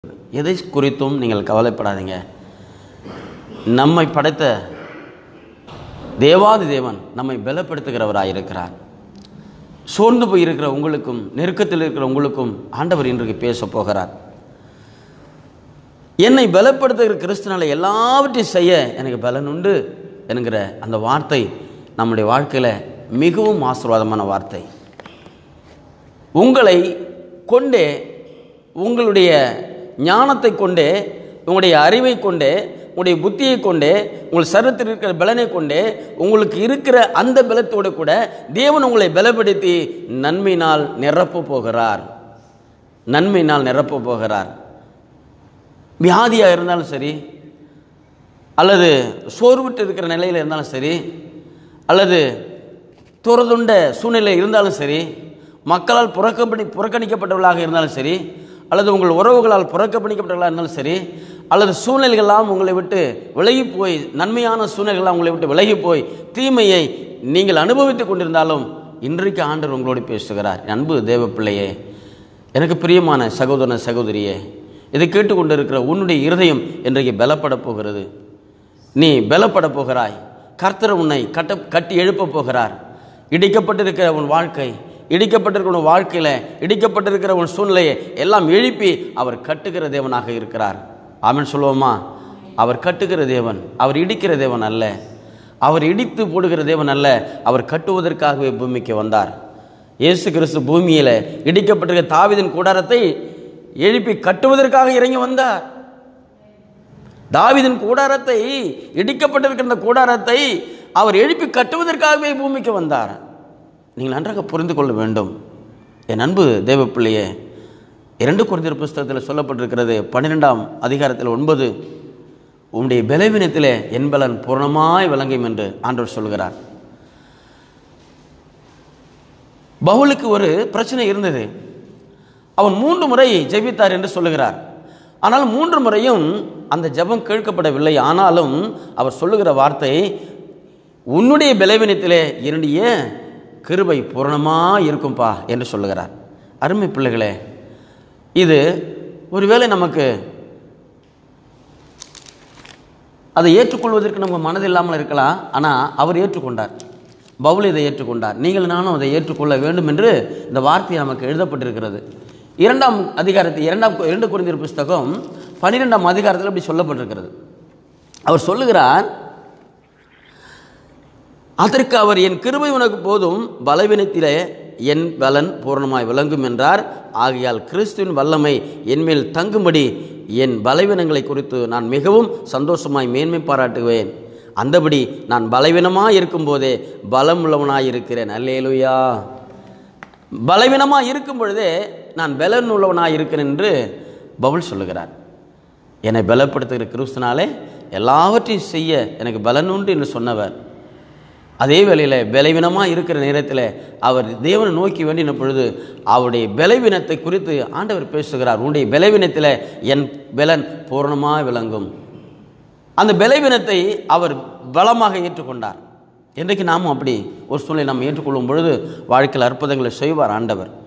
எதை குறித்தும் நீங்கள் கவலைப்படாதீங்க நம்மை படைத்த தேவாதி தேவன் நம்மை பலப்படுத்துகிறவராக இருக்கிறார் சோர்ந்து போயிருக்கிற உங்களுக்கும் நெருக்கத்தில் இருக்கிற உங்களுக்கும் ஆண்டவர் இன்றைக்கு பேசப் போகிறார் என்னை பலப்படுத்துகிற கிறிஸ்துனால எல்லாவற்றையும் செய்ய எனக்கு பலன் உண்டு என்கிற அந்த வார்த்தை நம்முடைய வாழ்க்கையில் மிகவும் ஆசீர்வாதமான வார்த்தை உங்களை கொண்டே உங்களுடைய ஞானத்தை கொண்டே உங்களுடைய அறிவை கொண்டே உங்களுடைய புத்தியை கொண்டே உங்கள் சரத்தில் இருக்கிற பலனை கொண்டே உங்களுக்கு இருக்கிற அந்த பலத்தோடு கூட தேவன் உங்களை பலப்படுத்தி நன்மையினால் நிரப்ப போகிறார் நன்மையினால் நிரப்ப போகிறார் வியாதியாக இருந்தாலும் சரி அல்லது சோர்வுட்டு இருக்கிற நிலையில் இருந்தாலும் சரி அல்லது துறதுண்ட சூழ்நிலை இருந்தாலும் சரி மக்களால் புறக்கணி புறக்கணிக்கப்பட்டவர்களாக இருந்தாலும் சரி அல்லது உங்கள் உறவுகளால் புறக்கணிக்கப்பட்டவர்களாக இருந்தாலும் சரி அல்லது சூழ்நிலைகள்லாம் உங்களை விட்டு விலகி போய் நன்மையான சூழ்நிலைகள்லாம் உங்களை விட்டு விலகி போய் தீமையை நீங்கள் அனுபவித்துக் கொண்டிருந்தாலும் இன்றைக்கு ஆண்டவர் உங்களோடு பேசுகிறார் என் அன்பு தேவ பிள்ளையே எனக்கு பிரியமான சகோதரன் சகோதரியே இதை கேட்டுக்கொண்டிருக்கிற உன்னுடைய இருதயம் இன்றைக்கு பலப்பட போகிறது நீ பலப்பட போகிறாய் கர்த்தர் உன்னை கட்ட கட்டி எழுப்ப போகிறார் இடிக்கப்பட்டிருக்கிற உன் வாழ்க்கை இடிக்கப்பட்டிருக்கிற உன் வாழ்க்கையில் இடிக்கப்பட்டிருக்கிற உன் சூழ்நிலையை எல்லாம் எழுப்பி அவர் கட்டுகிற தேவனாக இருக்கிறார் ஆமென் சொல்லுவோமா அவர் கட்டுகிற தேவன் அவர் இடிக்கிற தேவன் அல்ல அவர் இடித்து போடுகிற தேவன் அல்ல அவர் கட்டுவதற்காகவே பூமிக்கு வந்தார் இயேசு கிறிஸ்து பூமியில் இடிக்கப்பட்டிருக்கிற தாவீதின் கூடாரத்தை எழுப்பி கட்டுவதற்காக இறங்கி வந்தார் தாவீதின் கூடாரத்தை இடிக்கப்பட்டிருக்கிற இந்த கூடாரத்தை அவர் எழுப்பி கட்டுவதற்காகவே பூமிக்கு வந்தார் நீங்கள் நன்றாக புரிந்து கொள்ள வேண்டும் என் அன்பு தேவ பிள்ளையே இரண்டு குறைந்தர் புஸ்தகத்தில் சொல்லப்பட்டிருக்கிறது பன்னிரெண்டாம் அதிகாரத்தில் ஒன்பது உம்முடைய பலவீனத்திலே என் பலன் பூர்ணமாய் விளங்கும் என்று ஆண்டவர் சொல்கிறார் பவுலுக்கு ஒரு பிரச்சனை இருந்தது அவன் மூன்று முறை ஜெபித்தார் என்று சொல்லுகிறார் ஆனால் மூன்று முறையும் அந்த ஜெபம் கேட்கப்படவில்லை ஆனாலும் அவர் சொல்லுகிற வார்த்தை உன்னுடைய பலவீனத்திலே என்னுடைய கிருபை பூரணமாக இருக்கும்பா என்று சொல்லுகிறார் அருமை பிள்ளைகளே இது ஒருவேளை நமக்கு அதை ஏற்றுக்கொள்வதற்கு நம்ம மனது இல்லாமல் இருக்கலாம் ஆனால் அவர் ஏற்றுக்கொண்டார் பவுல் இதை ஏற்றுக்கொண்டார் நீங்கள் நானும் அதை ஏற்றுக்கொள்ள வேண்டும் என்று இந்த வார்த்தை நமக்கு எழுதப்பட்டிருக்கிறது இரண்டாம் அதிகாரத்தில் இரண்டாம் இரண்டு குறைந்தர் புஸ்தகம் பன்னிரெண்டாம் அதிகாரத்தில் அப்படி சொல்லப்பட்டிருக்கிறது அவர் சொல்லுகிறார் அதற்கு அவர் என் கிருபை உனக்கு போதும் பலவீனத்திலே என் பலன் பூர்ணமாய் விளங்கும் என்றார் ஆகையால் கிறிஸ்துவின் வல்லமை என்மேல் தங்கும்படி என் பலவீனங்களை குறித்து நான் மிகவும் சந்தோஷமாய் மேன்மை பாராட்டுவேன் அந்தபடி நான் பலவீனமாக இருக்கும்போதே பலம் உள்ளவனாய் இருக்கிறேன் அல்லேலுயா பலவீனமாக இருக்கும் பொழுதே நான் பலன் உள்ளவனாக இருக்கிறேன் என்று பவுல் சொல்லுகிறார் என்னை பலப்படுத்துகிற கிறிஸ்துனாலே எல்லாவற்றையும் செய்ய எனக்கு பலன் உண்டு என்று சொன்னவர் அதே வேளையில் பலவீனமாக இருக்கிற நேரத்தில் அவர் தேவனை நோக்கி வேண்டின பொழுது அவருடைய பலவீனத்தை குறித்து ஆண்டவர் பேசுகிறார் உன்னுடைய பலவீனத்தில் என் பலன் பூர்ணமாக விளங்கும் அந்த பலவீனத்தை அவர் பலமாக ஏற்றுக்கொண்டார் இன்றைக்கு நாமும் அப்படி ஒரு சூழ்நிலை நாம் ஏற்றுக்கொள்ளும் பொழுது வாழ்க்கையில் அற்புதங்களை செய்வார் ஆண்டவர்